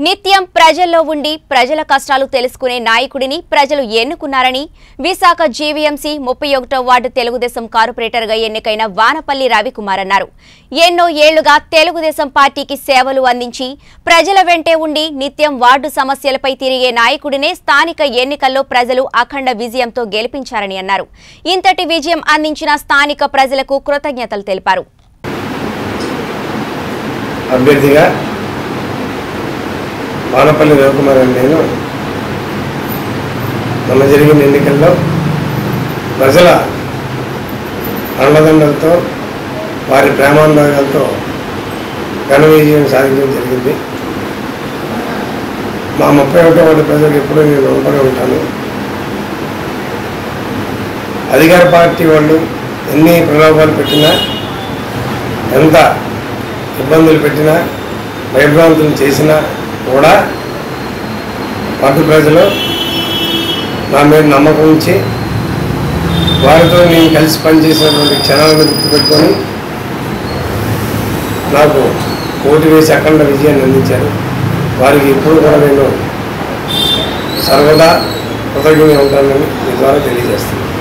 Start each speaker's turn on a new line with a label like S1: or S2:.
S1: నిత్యం ప్రజల్లో ఉండి ప్రజల కష్టాలు తెలుసుకునే నాయకుడిని ప్రజలు ఎన్నుకున్నారని విశాఖ జీవీఎంసీ ముప్పై ఒకటో వార్డు తెలుగుదేశం కార్పొరేటర్గా ఎన్నికైన వానపల్లి రవికుమార్ అన్నారు ఎన్నో ఏళ్లుగా తెలుగుదేశం పార్టీకి సేవలు అందించి ప్రజల వెంటే ఉండి నిత్యం వార్డు సమస్యలపై తిరిగే నాయకుడినే స్థానిక ఎన్నికల్లో ప్రజలు అఖండ విజయంతో గెలిపించారని అన్నారు ఇంతటి విజయం అందించిన స్థానిక ప్రజలకు కృతజ్ఞతలు తెలిపారు
S2: అభ్యర్థిగా వానపల్లి రవికుమార్ అని నేను మొన్న జరిగిన ఎన్నికల్లో ప్రజల అండదండలతో వారి ప్రేమానురాగాలతో ఘన విజయం సాధించడం జరిగింది మా ముప్పై ఒకటో వాటి ప్రజలకు ఎప్పుడూ నేను రుణపడి ఉంటాను అధికార పార్టీ వాళ్ళు ఎన్ని ప్రలోభాలు పెట్టినా ఎంత ఇబ్బందులు పెట్టినా భయభ్రాంతులు చేసినా కూడా పట్టు ప్రజలు నా మీద నమ్మకం ఉంచి వారితో నేను కలిసి పనిచేసినటువంటి క్షణాలను గుర్తుపెట్టుకొని నాకు ఓటు వేసి అఖండ విజయాన్ని అందించారు వారికి ఇప్పుడు కూడా నేను సర్వదా కృతజ్ఞంగా ఉంటానని మీ ద్వారా తెలియజేస్తున్నాను